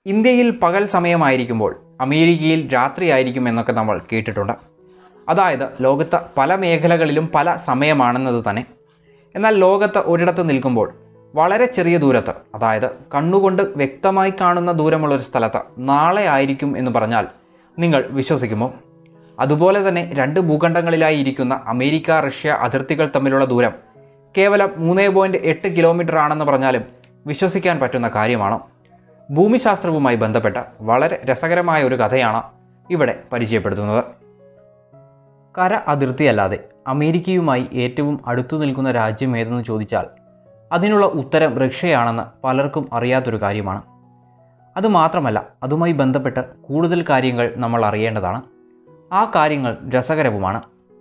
ഇന്ത്യയിൽ പകൽ സമയമായിരിക്കുമ്പോൾ അമേരിക്കയിൽ രാത്രിയായിരിക്കും എന്നൊക്കെ നമ്മൾ കേട്ടിട്ടുണ്ട് അതായത് ലോകത്ത് പല മേഖലകളിലും പല സമയമാണെന്നത് തന്നെ എന്നാൽ ലോകത്ത് ഒരിടത്ത് നിൽക്കുമ്പോൾ വളരെ ചെറിയ ദൂരത്ത് അതായത് കണ്ണുകൊണ്ട് വ്യക്തമായി കാണുന്ന ദൂരമുള്ളൊരു സ്ഥലത്ത് നാളെ ആയിരിക്കും എന്ന് പറഞ്ഞാൽ നിങ്ങൾ വിശ്വസിക്കുമോ അതുപോലെ തന്നെ രണ്ട് ഭൂഖണ്ഡങ്ങളിലായി ഇരിക്കുന്ന അമേരിക്ക റഷ്യ അതിർത്തികൾ തമ്മിലുള്ള ദൂരം കേവലം മൂന്ന് പോയിൻറ്റ് എട്ട് കിലോമീറ്റർ ആണെന്ന് പറഞ്ഞാലും വിശ്വസിക്കാൻ പറ്റുന്ന കാര്യമാണോ ഭൂമിശാസ്ത്രവുമായി ബന്ധപ്പെട്ട വളരെ രസകരമായ ഒരു കഥയാണ് ഇവിടെ പരിചയപ്പെടുത്തുന്നത് കര അതിർത്തിയല്ലാതെ അമേരിക്കയുമായി ഏറ്റവും അടുത്തു നിൽക്കുന്ന രാജ്യം ഏതെന്ന് ചോദിച്ചാൽ അതിനുള്ള ഉത്തരം റഷ്യയാണെന്ന് പലർക്കും അറിയാത്തൊരു കാര്യമാണ് അതുമാത്രമല്ല അതുമായി ബന്ധപ്പെട്ട് കൂടുതൽ കാര്യങ്ങൾ നമ്മൾ അറിയേണ്ടതാണ് ആ കാര്യങ്ങൾ രസകരവുമാണ്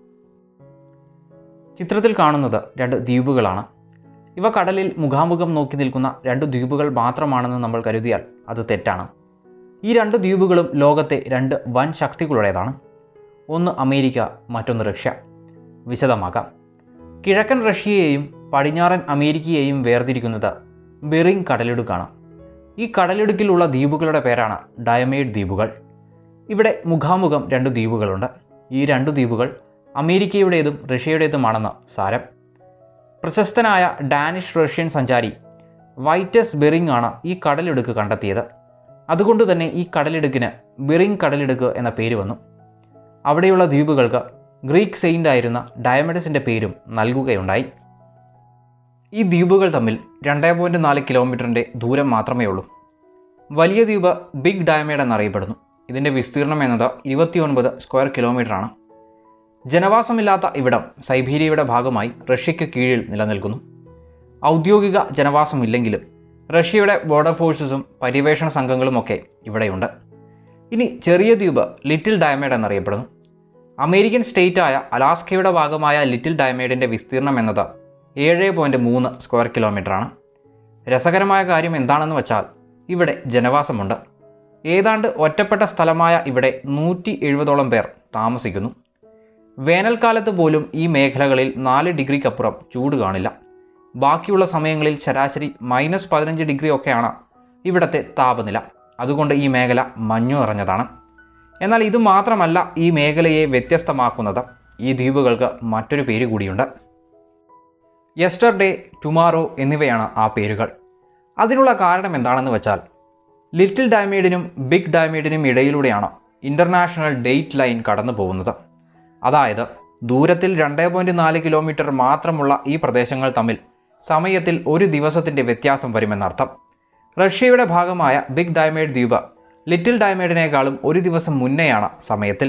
ചിത്രത്തിൽ കാണുന്നത് രണ്ട് ദ്വീപുകളാണ് ഇവ കടലിൽ മുഖാമുഖം നോക്കി നിൽക്കുന്ന രണ്ട് ദ്വീപുകൾ മാത്രമാണെന്ന് നമ്മൾ കരുതിയാൽ അത് തെറ്റാണ് ഈ രണ്ട് ദ്വീപുകളും ലോകത്തെ രണ്ട് വൻ ശക്തികളുടേതാണ് ഒന്ന് അമേരിക്ക മറ്റൊന്ന് റഷ്യ വിശദമാക്കാം കിഴക്കൻ റഷ്യയെയും പടിഞ്ഞാറൻ അമേരിക്കയെയും വേർതിരിക്കുന്നത് ബെറിങ് കടലിടുക്കാണ് ഈ കടലിടുക്കിലുള്ള ദ്വീപുകളുടെ പേരാണ് ഡയമേഡ് ദ്വീപുകൾ ഇവിടെ മുഖാമുഖം രണ്ട് ദ്വീപുകളുണ്ട് ഈ രണ്ട് ദ്വീപുകൾ അമേരിക്കയുടേതും റഷ്യയുടേതുമാണെന്ന് സാരം പ്രശസ്തനായ ഡാനിഷ് റഷ്യൻ സഞ്ചാരി വൈറ്റസ് ബെറിങ് ആണ് ഈ കടലിടുക്ക് കണ്ടെത്തിയത് അതുകൊണ്ട് തന്നെ ഈ കടലിടുക്കിന് ബെറിങ് കടലിടുക്ക് എന്ന പേര് വന്നു അവിടെയുള്ള ദ്വീപുകൾക്ക് ഗ്രീക്ക് സെയിൻ്റ് ആയിരുന്ന ഡയമഡസിൻ്റെ പേരും നൽകുകയുണ്ടായി ഈ ദ്വീപുകൾ തമ്മിൽ രണ്ടേ പോയിൻറ്റ് നാല് കിലോമീറ്ററിൻ്റെ ദൂരം മാത്രമേ ഉള്ളൂ വലിയ ദ്വീപ് ബിഗ് ഡയമേഡ് എന്നറിയപ്പെടുന്നു ഇതിൻ്റെ വിസ്തീർണം എന്നത് ഇരുപത്തിയൊൻപത് സ്ക്വയർ കിലോമീറ്ററാണ് ജനവാസമില്ലാത്ത ഇവിടം സൈബീരിയയുടെ ഭാഗമായി റഷ്യയ്ക്ക് കീഴിൽ നിലനിൽക്കുന്നു ഔദ്യോഗിക ജനവാസമില്ലെങ്കിലും റഷ്യയുടെ ബോർഡർ ഫോഴ്സസും പര്യവേഷണ സംഘങ്ങളുമൊക്കെ ഇവിടെയുണ്ട് ഇനി ചെറിയ ദ്വീപ് ലിറ്റിൽ ഡയമേഡ് എന്നറിയപ്പെടുന്നു അമേരിക്കൻ സ്റ്റേറ്റായ അലാസ്കയുടെ ഭാഗമായ ലിറ്റിൽ ഡയമേഡിൻ്റെ വിസ്തീർണം എന്നത് ഏഴ് പോയിൻറ്റ് മൂന്ന് സ്ക്വയർ കിലോമീറ്ററാണ് രസകരമായ കാര്യം എന്താണെന്ന് വെച്ചാൽ ഇവിടെ ജനവാസമുണ്ട് ഏതാണ്ട് ഒറ്റപ്പെട്ട സ്ഥലമായ ഇവിടെ നൂറ്റി എഴുപതോളം പേർ താമസിക്കുന്നു വേനൽക്കാലത്ത് പോലും ഈ മേഖലകളിൽ നാല് ഡിഗ്രിക്കപ്പുറം ചൂട് കാണില്ല ബാക്കിയുള്ള സമയങ്ങളിൽ ശരാശരി മൈനസ് പതിനഞ്ച് ഡിഗ്രി ഒക്കെയാണ് ഇവിടുത്തെ താപനില അതുകൊണ്ട് ഈ മേഖല മഞ്ഞു നിറഞ്ഞതാണ് എന്നാൽ ഇത് മാത്രമല്ല ഈ മേഖലയെ വ്യത്യസ്തമാക്കുന്നത് ഈ ദ്വീപുകൾക്ക് മറ്റൊരു പേര് കൂടിയുണ്ട് യെസ്റ്റർഡേ ടുമാറോ എന്നിവയാണ് ആ പേരുകൾ അതിനുള്ള കാരണം എന്താണെന്ന് വെച്ചാൽ ലിറ്റിൽ ഡയമേഡിനും ബിഗ് ഡയമേഡിനും ഇടയിലൂടെയാണ് ഇൻ്റർനാഷണൽ ഡേറ്റ് ലൈൻ കടന്നു പോകുന്നത് അതായത് ദൂരത്തിൽ രണ്ട് പോയിൻറ്റ് നാല് കിലോമീറ്റർ മാത്രമുള്ള ഈ പ്രദേശങ്ങൾ തമ്മിൽ സമയത്തിൽ ഒരു ദിവസത്തിൻ്റെ വ്യത്യാസം വരുമെന്നർത്ഥം റഷ്യയുടെ ഭാഗമായ ബിഗ് ഡയമേഡ് ദ്വീപ് ലിറ്റിൽ ഡയമേഡിനേക്കാളും ഒരു ദിവസം മുന്നെയാണ് സമയത്തിൽ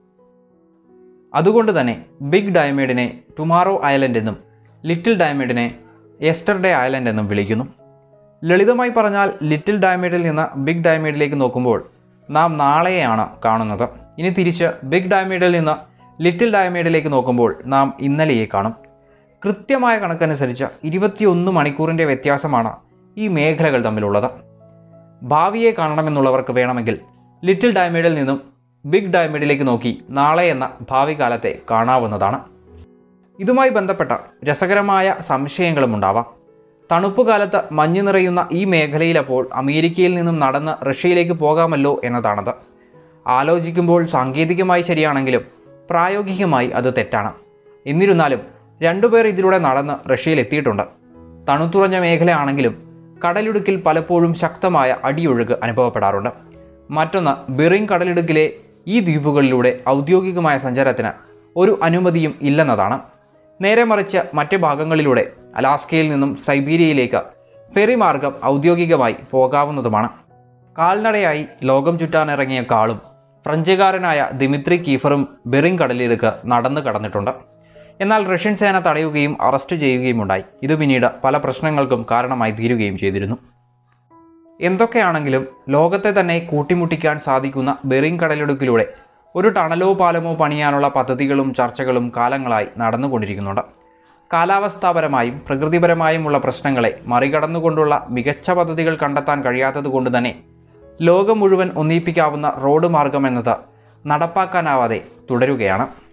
അതുകൊണ്ട് തന്നെ ബിഗ് ഡയമേഡിനെ ടുമാറോ ഐലൻഡ് എന്നും ലിറ്റിൽ ഡയമേഡിനെ യെസ്റ്റർഡേ ഐലൻഡ് എന്നും വിളിക്കുന്നു ലളിതമായി പറഞ്ഞാൽ ലിറ്റിൽ ഡയമേഡിൽ നിന്ന് ബിഗ് ഡയമേഡിലേക്ക് നോക്കുമ്പോൾ നാം നാളെയാണ് കാണുന്നത് ഇനി തിരിച്ച് ബിഗ് ഡയമേഡിൽ നിന്ന് ലിറ്റിൽ ഡയമേഡിലേക്ക് നോക്കുമ്പോൾ നാം ഇന്നലെയെ കാണും കൃത്യമായ കണക്കനുസരിച്ച് ഇരുപത്തിയൊന്ന് മണിക്കൂറിൻ്റെ വ്യത്യാസമാണ് ഈ മേഖലകൾ തമ്മിലുള്ളത് ഭാവിയെ കാണണമെന്നുള്ളവർക്ക് വേണമെങ്കിൽ ലിറ്റിൽ ഡയമേഡിൽ നിന്നും ബിഗ് ഡയമേഡിലേക്ക് നോക്കി നാളെ എന്ന ഭാവി കാലത്തെ കാണാവുന്നതാണ് ഇതുമായി ബന്ധപ്പെട്ട രസകരമായ സംശയങ്ങളും ഉണ്ടാവാം തണുപ്പ് കാലത്ത് മഞ്ഞ് നിറയുന്ന ഈ മേഖലയിലപ്പോൾ അമേരിക്കയിൽ നിന്നും നടന്ന് റഷ്യയിലേക്ക് പോകാമല്ലോ എന്നതാണത് ആലോചിക്കുമ്പോൾ സാങ്കേതികമായി ശരിയാണെങ്കിലും പ്രായോഗികമായി അത് തെറ്റാണ് എന്നിരുന്നാലും രണ്ടുപേർ ഇതിലൂടെ നടന്ന് റഷ്യയിൽ എത്തിയിട്ടുണ്ട് തണുത്തുറഞ്ഞ മേഖലയാണെങ്കിലും കടലിടുക്കിൽ പലപ്പോഴും ശക്തമായ അടിയൊഴുക്ക് അനുഭവപ്പെടാറുണ്ട് മറ്റൊന്ന് ബെറിങ് കടലിടുക്കിലെ ഈ ദ്വീപുകളിലൂടെ ഔദ്യോഗികമായ സഞ്ചാരത്തിന് ഒരു അനുമതിയും ഇല്ലെന്നതാണ് നേരെ മറിച്ച് മറ്റ് ഭാഗങ്ങളിലൂടെ അലാസ്കയിൽ നിന്നും സൈബീരിയയിലേക്ക് ഫെറി മാർഗം ഔദ്യോഗികമായി പോകാവുന്നതുമാണ് കാൽനടയായി ലോകം ചുറ്റാനിറങ്ങിയ കാളും ഫ്രഞ്ചുകാരനായ ദിമിത്രി കീഫറും ബെറിങ് കടലിലേക്ക് നടന്നു കടന്നിട്ടുണ്ട് എന്നാൽ റഷ്യൻ സേന തടയുകയും അറസ്റ്റ് ചെയ്യുകയും ഉണ്ടായി ഇത് പിന്നീട് പല പ്രശ്നങ്ങൾക്കും കാരണമായി തീരുകയും ചെയ്തിരുന്നു എന്തൊക്കെയാണെങ്കിലും ലോകത്തെ തന്നെ കൂട്ടിമുട്ടിക്കാൻ സാധിക്കുന്ന ബെറിങ് കടലിടുക്കിലൂടെ ഒരു ടണലോ പാലമോ പണിയാനുള്ള പദ്ധതികളും ചർച്ചകളും കാലങ്ങളായി നടന്നുകൊണ്ടിരിക്കുന്നുണ്ട് കാലാവസ്ഥാപരമായും പ്രകൃതിപരമായുമുള്ള പ്രശ്നങ്ങളെ മറികടന്നുകൊണ്ടുള്ള മികച്ച പദ്ധതികൾ കണ്ടെത്താൻ കഴിയാത്തതുകൊണ്ട് തന്നെ ലോകം മുഴുവൻ ഒന്നിപ്പിക്കാവുന്ന റോഡ് മാർഗം എന്നത് നടപ്പാക്കാനാവാതെ തുടരുകയാണ്